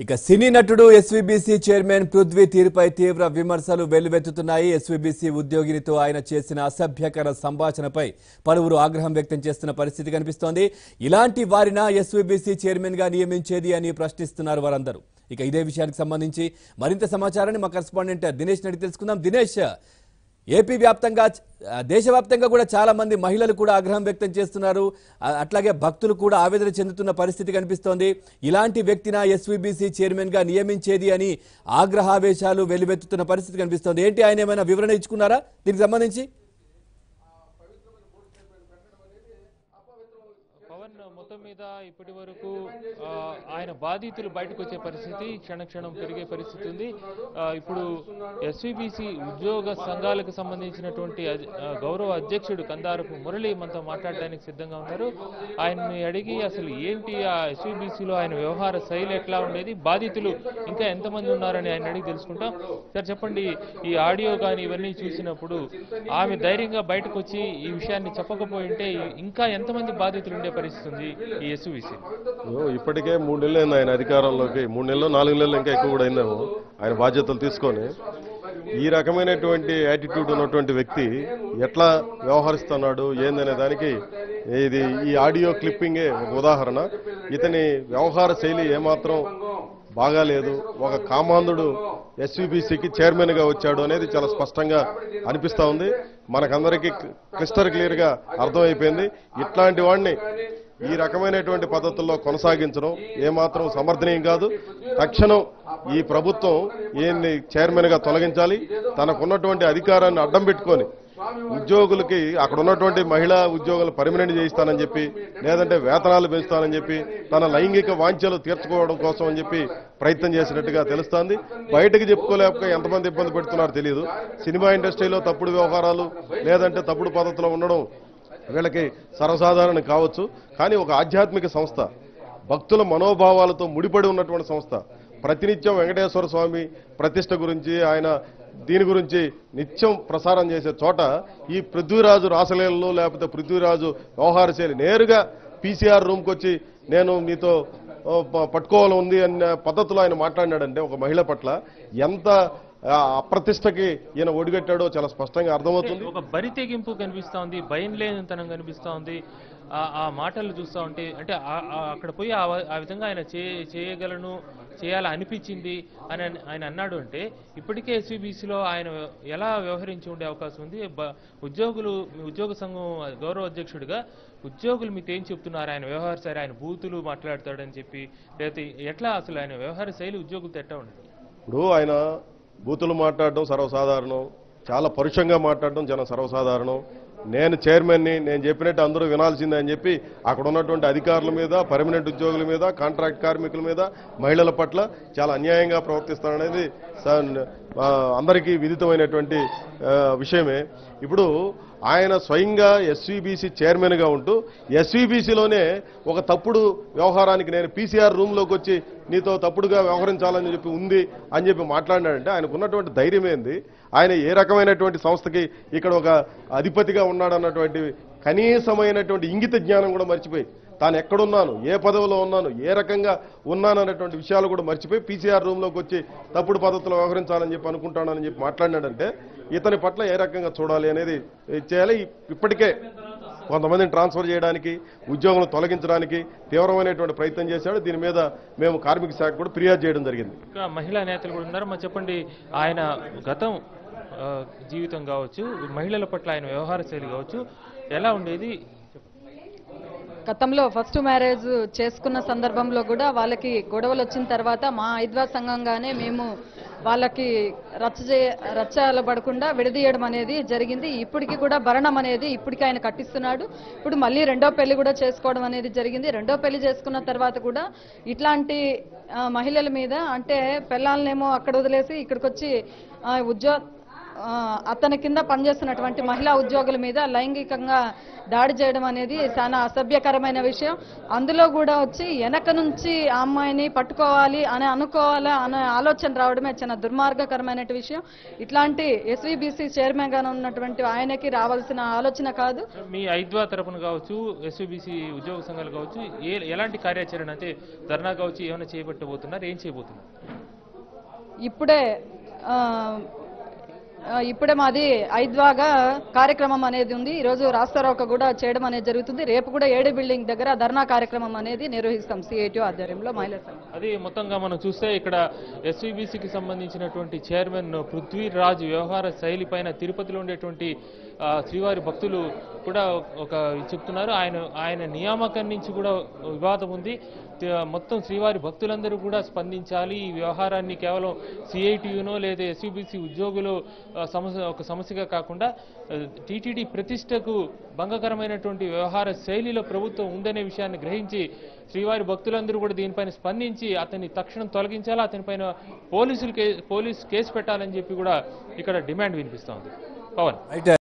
ఇక సినీ నటుడు SVBC chairman Prithvi తీరుపై తీవ్ర విమర్శలు వెల్లువెత్తుతున్నాయి ఎస్వీబీసీ ఉద్యోగినితో ఆయన చేసిన అసభ్యకర సంభాషణపై పలువురు ఆగ్రహం వ్యక్తం చేస్తున్న పరిస్థితి కనిపిస్తోంది ఇలాంటి వారిన ఎస్వీబీసీ చైర్మన్ గా నియమించేది అని ప్రశ్నిస్తున్నారు వారందరూ ఇక ఇదే విషయానికి సంబంధించి మరింత సమాచారాన్ని మా కరెస్పాండెంట్ దినేష్ నడిగి తెలుసుకుందాం దినేష్ ఏపీ వ్యాప్తంగా ఆ, దేశవ్యాప్తంగా కూడా చాలా మంది మహిళలు కూడా ఆగ్రహం వ్యక్తం చేస్తున్నారు ఆ, అట్లాగే భక్తులు కూడా ఆవేదన చెందుతున్న పరిస్థితి కనిపిస్తోంది ఇలాంటి వ్యక్తిన ఎస్వీబీసీ చైర్మన్ గా నియమించేది అని ఆగ్రహావేశాలు వెలువెత్తుతున్న పరిస్థితి కనిపిస్తోంది ఏంటి ఆయన ఏమైనా వివరణ ఇచ్చుకున్నారా దీనికి సంబంధించి పవన్ మొత్తం మీద ఇప్పటి వరకు ఆ, ఆయన బాధితులు బయటకు వచ్చే పరిస్థితి క్షణ క్షణం పెరిగే పరిస్థితి ఉంది ఆ, ఇప్పుడు ఎస్విబిసి ఉద్యోగ సంఘాలకు సంబంధించినటువంటి అధి- ఆ, గౌరవ అధ్యక్షుడు కందారపు మురళి మనతో మాట్లాడడానికి సిద్ధంగా ఉన్నారు ఆయన్ని అడిగి అసలు ఏంటి ఆ ఎస్విబిసిలో ఆయన వ్యవహార శైలి ఎట్లా ఉండేది బాధితులు ఇంకా ఎంతమంది ఉన్నారని ఆయన అడిగి తెలుసుకుంటాం సార్ చెప్పండి ఈ ఆడియో కానీ ఇవన్నీ చూసినప్పుడు ఆమె ధైర్యంగా బయటకు వచ్చి ఈ విషయాన్ని చెప్పకపోయి ఉంటే ఇంకా ఎంతమంది బాధితులు ఉండే పరిస్థితి ఉంది ఈ ఎస్విసి ఓ, ఇప్పటికే మూడు నెలలు అయింది ఆయన అధికారంలోకి మూడు నెలలు నాలుగు నెలలు ఇంకా ఎక్కువ కూడా అయిందేమో ఆయన బాధ్యతలు తీసుకొని ఈ రకమైనటువంటి యాటిట్యూడ్ ఉన్నటువంటి వ్యక్తి ఎట్లా వ్యవహరిస్తున్నాడు ఏందనే దానికి ఇది ఈ ఆడియో క్లిప్పింగే ఒక ఉదాహరణ ఇతని వ్యవహార శైలి ఏమాత్రం బాగాలేదు ఒక కామాంధుడు ఎస్వీబీసీకి చైర్మన్ గా వచ్చాడు అనేది చాలా స్పష్టంగా అనిపిస్తా ఉంది మనకందరికీ క్రిస్టల్ క్లియర్ గా అర్థమైపోయింది ఇట్లాంటి వాడిని ఈ రకమైనటువంటి పద్ధతుల్లో కొనసాగించడం ఏమాత్రం సమర్థనీయం కాదు తక్షణం ఈ ప్రభుత్వం ఈయన్ని చైర్మన్ గా తొలగించాలి తనకున్నటువంటి అధికారాన్ని అడ్డం పెట్టుకొని ఉద్యోగులకి అక్కడ ఉన్నటువంటి మహిళా ఉద్యోగులు పర్మనెంట్ చేయిస్తానని చెప్పి లేదంటే వేతనాలు పెంచుతానని చెప్పి తన లైంగిక వాంఛలు తీర్చుకోవడం కోసం అని చెప్పి ప్రయత్నం చేసినట్టుగా తెలుస్తోంది బయటకు చెప్పుకోలేక ఎంతమంది ఇబ్బంది పెడుతున్నారో తెలియదు సినిమా ఇండస్ట్రీలో తప్పుడు వ్యవహారాలు లేదంటే తప్పుడు పద్ధతిలో ఉండడం వీళ్ళకి సర్వసాధారణం కావచ్చు కానీ ఒక ఆధ్యాత్మిక సంస్థ భక్తుల మనోభావాలతో ముడిపడి ఉన్నటువంటి సంస్థ ప్రతినిత్యం వెంకటేశ్వర స్వామి ప్రతిష్ట గురించి ఆయన దీని గురించి నిత్యం ప్రసారం చేసే చోట ఈ పృథ్వీరాజు రాసలీలలో లేకపోతే పృథ్వీరాజు వ్యవహార శైలి నేరుగా పీసీఆర్ రూమ్కి వచ్చి నేను మీతో ఓ, ప- పట్టుకోవాలి ఉంది అన్న పద్ధతిలో ఆయన మాట్లాడినాడంటే ఒక మహిళ పట్ల ఎంత ఆ, అప్రతిష్టకి ఈయన ఒడిగట్టాడో చాలా స్పష్టంగా అర్థమవుతుంది ఒక బరి తెగింపు కనిపిస్తా ఉంది భయం లేనితనం కనిపిస్తా ఉంది ఆ ఆ మాటలు చూస్తా ఉంటే అంటే ఆ- ఆ అక్కడ పోయి ఆ వ- ఆ విధంగా ఆయన చే చేయగలను చేయాలని అనిపించింది అని అన్- ఆయన అన్నాడు అంటే ఇప్పటికే ఎస్వీబీసీలో ఆయన ఎలా వ్యవహరించి ఉండే అవకాశం ఉంది బ- ఉద్యోగులు మీ ఉద్యోగ సంఘం గౌరవ అధ్యక్షుడిగా ఉద్యోగులు మీకు ఏం చెప్తున్నారు ఆయన వ్యవహార శైలి ఆయన బూతులు మాట్లాడతాడని చెప్పి లేకపోతే ఎట్లా అసలు ఆయన వ్యవహార శైలి ఉద్యోగులతో ఎట్లా ఉండదు ఇప్పుడు ఆయన బూతులు మాట్లాడడం సర్వసాధారణం చాలా పరుషంగా మాట్లాడడం చాలా సర్వసాధారణం నేను చైర్మన్ని నేను చెప్పినట్టు అందరూ వినాల్సిందే అని చెప్పి అక్కడ ఉన్నటువంటి అధికారుల మీద పర్మనెంట్ ఉద్యోగుల మీద కాంట్రాక్ట్ కార్మికుల మీద మహిళల పట్ల చాలా అన్యాయంగా ప్రవర్తిస్తాననేది స- ఆ, అందరికీ విదితమైనటువంటి ఆ, విషయమే ఇప్పుడు ఆయన స్వయంగా ఎస్వీబీసీ చైర్మన్గా ఉంటూ ఎస్వీబీసీలోనే ఒక తప్పుడు వ్యవహారానికి నేను పీసీఆర్ రూమ్లోకి వచ్చి నీతో తప్పుడుగా వ్యవహరించాలని చెప్పి ఉంది అని చెప్పి మాట్లాడినాడంటే ఆయనకు ఉన్నటువంటి ధైర్యం ఏంది ఆయన ఏ రకమైనటువంటి సంస్థకి ఇక్కడ ఒక అధిపతిగా ఉన్నాడన్నటువంటి కనీసమైనటువంటి ఇంగిత జ్ఞానం కూడా మర్చిపోయి తాను ఎక్కడున్నాను ఏ పదవిలో ఉన్నాను ఏ రకంగా ఉన్నాను అనేటువంటి విషయాలు కూడా మర్చిపోయి పీసీఆర్ రూమ్లోకి వచ్చి తప్పుడు పద్ధతిలో వ్యవహరించాలని చెప్పి అనుకుంటానని చెప్పి మాట్లాడినాడంటే ఇతని పట్ల ఏ రకంగా చూడాలి అనేది చేయాలి ఇప్పటికే కొంతమందిని ట్రాన్స్ఫర్ చేయడానికి ఉద్యోగులను తొలగించడానికి తీవ్రమైనటువంటి ప్రయత్నం చేశాడు దీని మీద మేము కార్మిక శాఖ కూడా ఫిర్యాదు చేయడం జరిగింది ఇంకా మహిళా నేతలు కూడా ఉన్నారు మరి చెప్పండి ఆయన గతం ఆ, జీవితం కావచ్చు మహిళల పట్ల ఆయన వ్యవహార శైలి కావచ్చు ఎలా ఉండేది గతంలో ఫస్ట్ మ్యారేజ్ చేసుకున్న సందర్భంలో కూడా వాళ్ళకి గొడవలు వచ్చిన తర్వాత మా ఐద్వా సంఘంగానే మేము వాళ్ళకి రచ్చ చే రచ్చలు పడకుండా విడదీయడం అనేది జరిగింది ఇప్పటికి కూడా భరణం అనేది ఇప్పటికి ఆయన కట్టిస్తున్నాడు ఇప్పుడు మళ్ళీ రెండో పెళ్లి కూడా చేసుకోవడం అనేది జరిగింది రెండో పెళ్లి చేసుకున్న తర్వాత కూడా ఇట్లాంటి ఆ, మహిళల మీద అంటే పిల్లలనేమో అక్కడ వదిలేసి ఇక్కడికి వచ్చి ఆ, ఉద్యో ఆ, అతని కింద పనిచేస్తున్నటువంటి మహిళా ఉద్యోగుల మీద లైంగికంగా దాడి చేయడం అనేది చాలా అసభ్యకరమైన విషయం అందులో కూడా వచ్చి వెనక నుంచి ఆ అమ్మాయిని పట్టుకోవాలి అని అనుకోవాలా అనే ఆలోచన రావడమే చాలా దుర్మార్గకరమైన విషయం ఇట్లాంటి ఎస్వీబీసీ చైర్మన్ గా ఉన్నటువంటి ఆయనకి రావాల్సిన ఆలోచన కాదు మీ ఐద్వా తరపున కావచ్చు ఎస్యూబీసీ ఉద్యోగ సంఘాలు కావచ్చు ఏ ఎలాంటి కార్యాచరణ అంటే ధర్నా కావచ్చు ఏమైనా చేపట్టబోతున్నారు ఏం చేయబోతున్నారు ఇప్పుడే ఆ, ఆ, ఇప్పుడే మాది ఐద్వాగా కార్యక్రమం అనేది ఉంది ఈరోజు రాస్తారోక కూడా చేయడం అనేది జరుగుతుంది రేపు కూడా ఏడు బిల్డింగ్ దగ్గర ధర్నా కార్యక్రమం అనేది నిర్వహిస్తాం సిఐటి ఆధ్వర్యంలో మహిళా సంఘం అది మొత్తంగా మనం చూస్తే ఇక్కడ ఎస్వీబీసీకి సంబంధించినటువంటి చైర్మన్ పృథ్వీరాజ్ వ్యవహార శైలి పైన తిరుపతిలో ఉండేటువంటి ఆ, శ్రీవారి భక్తులు కూడా ఒక చెప్తున్నారు ఆయన ఆయన నియామకం నుంచి కూడా వివాదం ఉంది తి- మొత్తం శ్రీవారి భక్తులందరూ కూడా స్పందించాలి ఈ వ్యవహారాన్ని కేవలం సిఐటియునో లేదా ఎస్యూబీసీ ఉద్యోగులు ఆ, సమస్య ఒక సమస్యగా కాకుండా టీటీడీ ప్రతిష్టకు భంగకరమైనటువంటి వ్యవహార శైలిలో ప్రభుత్వం ఉందనే విషయాన్ని గ్రహించి శ్రీవారి భక్తులందరూ కూడా దీనిపైన స్పందించి అతన్ని తక్షణం తొలగించాలా అతనిపైన పోలీసులు కే పోలీసు కేసు పెట్టాలని చెప్పి కూడా ఇక్కడ డిమాండ్ వినిపిస్తోంది పవన్ రైట్